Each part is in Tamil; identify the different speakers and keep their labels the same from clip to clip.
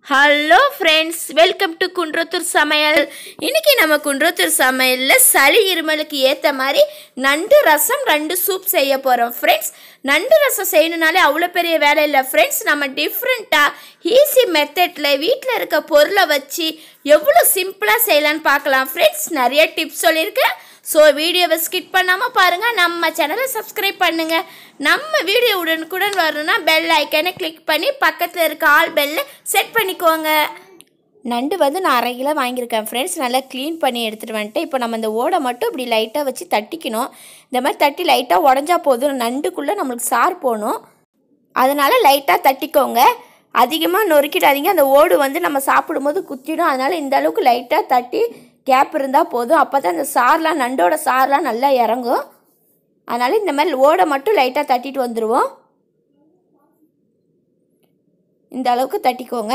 Speaker 1: hello friends welcome to Kundrathur சமையல் இன்னைக்கு நம்ம குன்றத்தூர் சமையலில் சளி இருமலுக்கு ஏற்ற மாதிரி நண்டு ரசம் ரெண்டு சூப் செய்ய போகிறோம் ஃப்ரெண்ட்ஸ் நண்டு ரசம் செய்யணுனாலே அவ்வளோ பெரிய வேலை இல்லை ஃப்ரெண்ட்ஸ் நம்ம டிஃப்ரெண்ட்டாக ஈஸி மெத்தடில் வீட்டில் இருக்க பொருளை வச்சு எவ்வளோ சிம்பிளாக செய்யலான்னு பார்க்கலாம் ஃப்ரெண்ட்ஸ் நிறைய டிப்ஸ் சொல்லியிருக்கேன் ஸோ வீடியோவை ஸ்கிப் பண்ணாமல் பாருங்கள் நம்ம சேனலை சப்ஸ்கிரைப் பண்ணுங்கள் நம்ம வீடியோ உடனுக்குடன் வரணும்னா பெல் ஐக்கனை கிளிக் பண்ணி பக்கத்தில் இருக்க ஆல் பெல்லை செட் பண்ணிக்கோங்க நண்டு வந்து நான் அரை கிலோ வாங்கியிருக்கேன் ஃப்ரெண்ட்ஸ் நல்லா க்ளீன் பண்ணி எடுத்துகிட்டு வந்துட்டு இப்போ நம்ம இந்த ஓடை மட்டும் இப்படி லைட்டாக வச்சு தட்டிக்கணும் இந்த மாதிரி தட்டி லைட்டாக உடஞ்சா போதும் நண்டுக்குள்ளே நம்மளுக்கு சார் போகணும் அதனால் லைட்டாக தட்டிக்கோங்க அதிகமாக நொறுக்கிடாதீங்க அந்த ஓடு வந்து நம்ம சாப்பிடும்போது குத்திடும் அதனால் இந்த அளவுக்கு லைட்டாக தட்டி கேப் இருந்தால் போதும் அப்போ தான் அந்த சார்லாம் நண்டோட சார்லாம் நல்லா இறங்கும் அதனால் இந்த மாதிரி ஓடை மட்டும் லைட்டாக தட்டிட்டு வந்துடுவோம் இந்த அளவுக்கு தட்டிக்கோங்க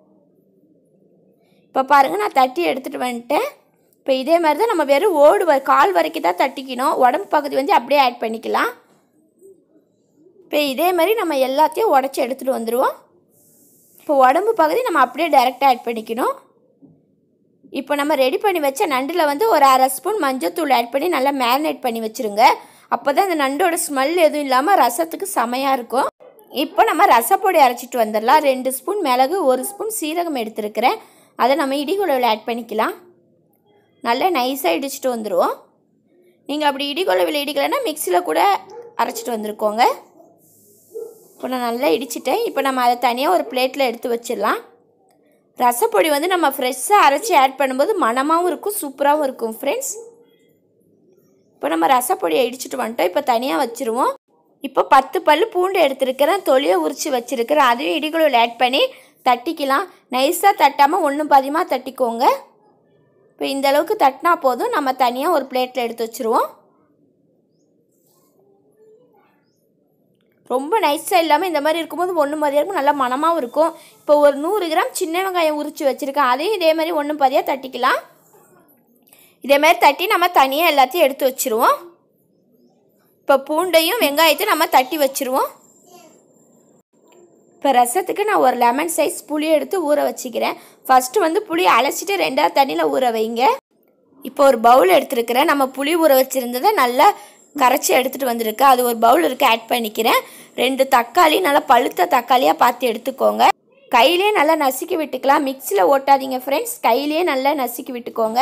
Speaker 1: இப்போ பாருங்கள் நான் தட்டி எடுத்துகிட்டு வந்துட்டேன் இப்போ இதே மாதிரி தான் நம்ம வெறும் ஓடு வ- கால் வரைக்கும் தான் தட்டிக்கணும் உடம்பு பகுதி வந்து அப்படியே ஆட் பண்ணிக்கலாம் இப்போ இதே மாதிரி நம்ம எல்லாத்தையும் உடச்சி எடுத்துகிட்டு வந்துடுவோம் இப்போ உடம்பு பகுதி நம்ம அப்படியே டைரெக்டாக ஆட் பண்ணிக்கணும் இப்போ நம்ம ரெடி பண்ணி வச்ச நண்டில் வந்து ஒரு அரை ஸ்பூன் மஞ்சத்தூள் ஆட் பண்ணி நல்லா மேரினேட் பண்ணி வச்சுருங்க அப்போ தான் இந்த நண்டோட ஸ்மெல் எதுவும் இல்லாமல் ரசத்துக்கு செமையாக இருக்கும் இப்போ நம்ம ரசப்பொடி அரைச்சிட்டு வந்துடலாம் ரெண்டு ஸ்பூன் மிளகு ஒரு ஸ்பூன் சீரகம் எடுத்துருக்கிறேன் அதை நம்ம இடிகுழவில் ஆட் பண்ணிக்கலாம் நல்லா நைஸாக இடிச்சிட்டு வந்துடுவோம் நீங்கள் அப்படி இடிகுழவில் இடிக்கலைன்னா மிக்சியில் கூட அரைச்சிட்டு வந்திருக்கோங்க இப்போ நான் நல்லா இடிச்சிட்டேன் இப்போ நம்ம அதை தனியாக ஒரு பிளேட்டில் எடுத்து வச்சிடலாம் ரசப்பொடி வந்து நம்ம ஃப்ரெஷ்ஷாக அரைச்சி ஆட் பண்ணும்போது மணமாகவும் இருக்கும் சூப்பராகவும் இருக்கும் ஃப்ரெண்ட்ஸ் இப்போ நம்ம ரசப்பொடியை இடிச்சிட்டு வந்துட்டோம் இப்போ தனியாக வச்சுருவோம் இப்போ பத்து பல் பூண்டு எடுத்துருக்கிறேன் தொலியை உரித்து வச்சுருக்கிறேன் அதையும் இடிக்குழுவில் ஆட் பண்ணி தட்டிக்கலாம் நைஸாக தட்டாமல் ஒன்றும் பாதியமாக தட்டிக்கோங்க இப்போ இந்த அளவுக்கு தட்டினா போதும் நம்ம தனியாக ஒரு பிளேட்டில் எடுத்து வச்சுருவோம் ரொம்ப நைஸாக இல்லாமல் இந்த மாதிரி இருக்கும்போது ஒன்று மாதிரியாக இருக்கும் நல்லா மணமாகவும் இருக்கும் இப்போ ஒரு நூறு கிராம் சின்ன வெங்காயம் உரித்து வச்சுருக்கேன் அதையும் இதே மாதிரி ஒன்று பாதியாக தட்டிக்கலாம் இதே மாதிரி தட்டி நம்ம தனியாக எல்லாத்தையும் எடுத்து வச்சுருவோம் இப்போ பூண்டையும் வெங்காயத்தையும் நம்ம தட்டி வச்சுருவோம் இப்போ ரசத்துக்கு நான் ஒரு லெமன் சைஸ் புளி எடுத்து ஊற வச்சுக்கிறேன் ஃபஸ்ட்டு வந்து புளி அலசிட்டு ரெண்டாவது தண்ணியில் ஊற வைங்க இப்போ ஒரு பவுல் எடுத்துருக்கிறேன் நம்ம புளி ஊற வச்சுருந்ததை நல்லா கரைச்சி எடுத்துகிட்டு வந்திருக்கேன் அது ஒரு பவுல் இருக்கு ஆட் பண்ணிக்கிறேன் ரெண்டு தக்காளி நல்லா பழுத்த தக்காளியாக பார்த்து எடுத்துக்கோங்க கையிலே நல்லா நசுக்கி விட்டுக்கலாம் மிக்சியில் ஓட்டாதீங்க ஃப்ரெண்ட்ஸ் கையிலே நல்லா நசுக்கி விட்டுக்கோங்க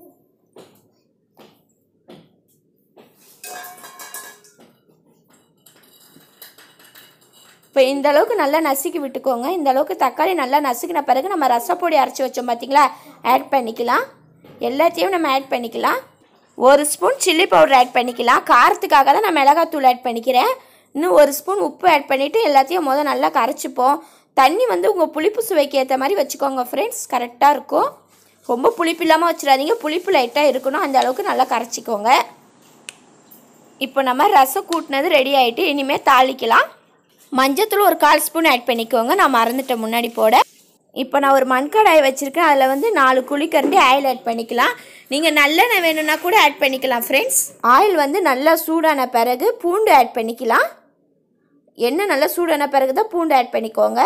Speaker 1: இப்போ இந்த அளவுக்கு நல்லா நசுக்கி விட்டுக்கோங்க இந்த அளவுக்கு தக்காளி நல்லா நசுக்கின பிறகு நம்ம ரசப்பொடி அரைச்சி வச்சோம் பார்த்தீங்களா ஆட் பண்ணிக்கலாம் எல்லாத்தையும் நம்ம ஆட் பண்ணிக்கலாம் ஒரு ஸ்பூன் சில்லி பவுடர் ஆட் பண்ணிக்கலாம் காரத்துக்காக தான் நான் மிளகாத்தூள் ஆட் பண்ணிக்கிறேன் இன்னும் ஒரு ஸ்பூன் உப்பு ஆட் பண்ணிவிட்டு எல்லாத்தையும் முதல் நல்லா கரைச்சிப்போம் தண்ணி வந்து உங்கள் புளிப்பு சுவைக்கு ஏற்ற மாதிரி வச்சுக்கோங்க ஃப்ரெண்ட்ஸ் கரெக்டாக இருக்கும் ரொம்ப புளிப்பு இல்லாமல் வச்சிடாதீங்க புளிப்பு லைட்டாக இருக்கணும் அந்த அளவுக்கு நல்லா கரைச்சிக்கோங்க இப்போ நம்ம ரசம் கூட்டினது ரெடி ஆகிட்டு இனிமேல் தாளிக்கலாம் மஞ்சத்தூள் ஒரு கால் ஸ்பூன் ஆட் பண்ணிக்கோங்க நான் மறந்துட்டேன் முன்னாடி போட இப்போ நான் ஒரு மண்கடாய் வச்சுருக்கேன் அதில் வந்து நாலு குழிக்கரண்டி ஆயில் ஆட் பண்ணிக்கலாம் நீங்கள் நல்லெண்ணெய் வேணும்னா கூட ஆட் பண்ணிக்கலாம் ஃப்ரெண்ட்ஸ் ஆயில் வந்து நல்லா சூடான பிறகு பூண்டு ஆட் பண்ணிக்கலாம் எண்ணெய் நல்லா சூடான பிறகு தான் பூண்டு ஆட் பண்ணிக்கோங்க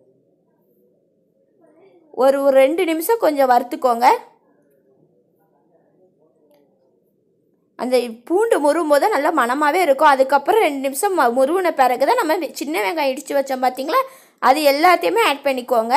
Speaker 1: ஒரு ஒரு ரெண்டு நிமிஷம் கொஞ்சம் வறுத்துக்கோங்க அந்த பூண்டு முருவும் போது நல்லா மணமாகவே இருக்கும் அதுக்கப்புறம் ரெண்டு நிமிஷம் ம- முருவின பிறகு தான் நம்ம வெ- சின்ன வெங்காயம் இடித்து வச்சோம் பார்த்தீங்களா அது எல்லாத்தையுமே ஆட் பண்ணிக்கோங்க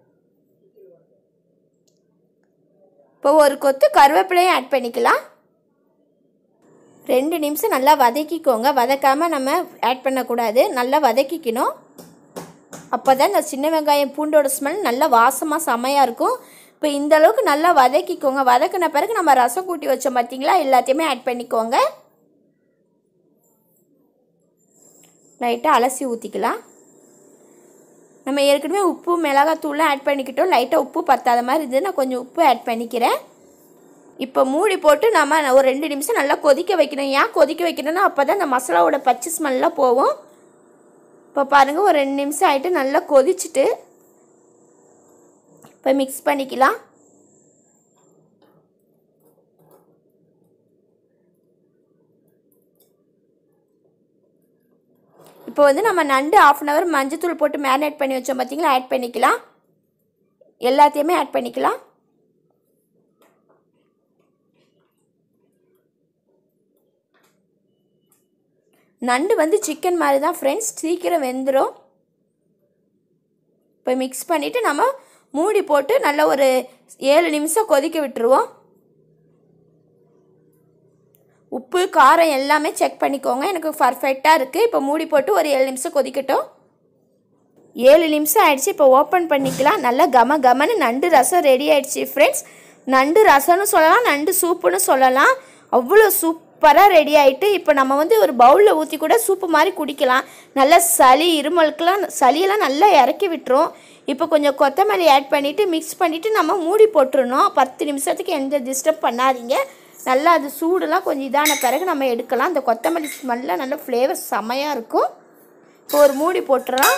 Speaker 1: இப்போ ஒரு கொத்து கருவேப்பிலையும் ஆட் பண்ணிக்கலாம் ரெண்டு நிமிஷம் நல்லா வதக்கிக்கோங்க வதக்காமல் நம்ம ஆட் பண்ணக்கூடாது நல்லா வதக்கிக்கணும் அப்போ தான் இந்த சின்ன வெங்காயம் பூண்டோட ஸ்மெல் நல்லா வாசமாக செமையாக இருக்கும் இப்போ இந்த அளவுக்கு நல்லா வதக்கிக்கோங்க வதக்கின பிறகு நம்ம ரசம் கூட்டி வச்சோம் பார்த்தீங்களா எல்லாத்தையுமே ஆட் பண்ணிக்கோங்க லைட்டாக அலசி ஊற்றிக்கலாம் நம்ம ஏற்கனவே உப்பு மிளகாத்தூள்லாம் ஆட் பண்ணிக்கிட்டோம் லைட்டாக உப்பு பத்தாத மாதிரி இருந்தது நான் கொஞ்சம் உப்பு ஆட் பண்ணிக்கிறேன் இப்போ மூடி போட்டு நம்ம ஒரு ரெண்டு நிமிஷம் நல்லா கொதிக்க வைக்கணும் ஏன் கொதிக்க வைக்கணும்னா அப்போ தான் இந்த மசாலாவோட பச்சை ஸ்மெல்லாம் போகும் இப்போ பாருங்கள் ஒரு ரெண்டு நிமிஷம் ஆகிட்டு நல்லா கொதிச்சுட்டு இப்போ மிக்ஸ் பண்ணிக்கலாம் இப்போ வந்து நம்ம நண்டு ஆஃப் அன் ஹவர் மஞ்சத்தூள் போட்டு மேரினேட் பண்ணி வச்சோம் பார்த்தீங்களா ஆட் பண்ணிக்கலாம் எல்லாத்தையுமே ஆட் பண்ணிக்கலாம் நண்டு வந்து சிக்கன் மாதிரி தான் ஃப்ரெண்ட்ஸ் சீக்கிரம் வெந்துடும் இப்போ மிக்ஸ் பண்ணிவிட்டு நம்ம மூடி போட்டு நல்லா ஒரு ஏழு நிமிஷம் கொதிக்க விட்டுருவோம் உப்பு காரம் எல்லாமே செக் பண்ணிக்கோங்க எனக்கு பர்ஃபெக்டாக இருக்குது இப்போ மூடி போட்டு ஒரு ஏழு நிமிஷம் கொதிக்கட்டும் ஏழு நிமிஷம் ஆயிடுச்சு இப்போ ஓப்பன் பண்ணிக்கலாம் நல்லா கம கமன்னு நண்டு ரசம் ரெடி ஆயிடுச்சு ஃப்ரெண்ட்ஸ் நண்டு ரசம்னு சொல்லலாம் நண்டு சூப்புன்னு சொல்லலாம் அவ்வளோ சூப்பராக ரெடி ஆகிட்டு இப்போ நம்ம வந்து ஒரு பவுலில் ஊற்றி கூட சூப்பு மாதிரி குடிக்கலாம் நல்லா சளி இருமலுக்கெல்லாம் சளியெல்லாம் நல்லா இறக்கி விட்டுரும் இப்போ கொஞ்சம் கொத்தமல்லி ஆட் பண்ணிவிட்டு மிக்ஸ் பண்ணிவிட்டு நம்ம மூடி போட்டுருணும் பத்து நிமிஷத்துக்கு எந்த டிஸ்டர்ப் பண்ணாதீங்க நல்லா அது சூடுலாம் கொஞ்சம் இதான பிறகு நம்ம எடுக்கலாம் அந்த கொத்தமல்லி ஸ்மெல்லாம் நல்ல ஃப்ளேவர் செமையாக இருக்கும் இப்போ ஒரு மூடி போட்டுடலாம்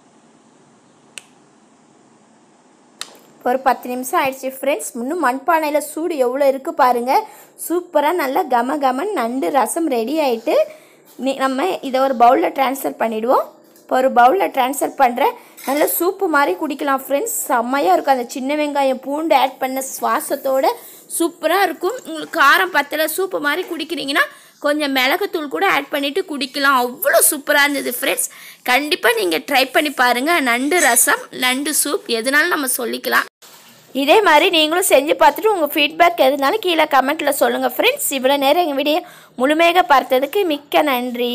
Speaker 1: ஒரு பத்து நிமிஷம் ஆயிடுச்சு ஃப்ரெண்ட்ஸ் இன்னும் மண்பானையில் சூடு எவ்வளோ இருக்குது பாருங்கள் சூப்பராக நல்லா கம கமன் நண்டு ரசம் ரெடி ஆகிட்டு நீ நம்ம இதை ஒரு பவுலில் ட்ரான்ஸ்ஃபர் பண்ணிவிடுவோம் இப்போ ஒரு பவுலில் ட்ரான்ஸ்ஃபர் பண்ணுறேன் நல்ல சூப்பு மாதிரி குடிக்கலாம் ஃப்ரெண்ட்ஸ் செம்மையாக இருக்கும் அந்த சின்ன வெங்காயம் பூண்டு ஆட் பண்ண சுவாசத்தோட சூப்பராக இருக்கும் உங்களுக்கு காரம் பத்தலை சூப்பு மாதிரி குடிக்கிறீங்கன்னா கொஞ்சம் மிளகுத்தூள் கூட ஆட் பண்ணிவிட்டு குடிக்கலாம் அவ்வளோ சூப்பராக இருந்தது ஃப்ரெண்ட்ஸ் கண்டிப்பாக நீங்கள் ட்ரை பண்ணி பாருங்கள் நண்டு ரசம் நண்டு சூப் எதுனாலும் நம்ம சொல்லிக்கலாம் இதே மாதிரி நீங்களும் செஞ்சு பார்த்துட்டு உங்கள் ஃபீட்பேக் எதுனாலும் கீழே கமெண்ட்டில் சொல்லுங்கள் ஃப்ரெண்ட்ஸ் இவ்வளோ நேரம் எங்கள் வீடியோ முழுமையாக பார்த்ததுக்கு மிக்க நன்றி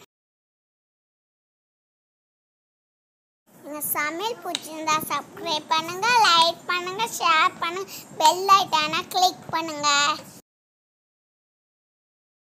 Speaker 2: எங்கள் சமையல் பிடிச்சிருந்தா சப்ஸ்கிரைப் பண்ணுங்க லைக் பண்ணுங்க ஷேர் பண்ணுங்க பெல் ஐட்டானா கிளிக் பண்ணுங்க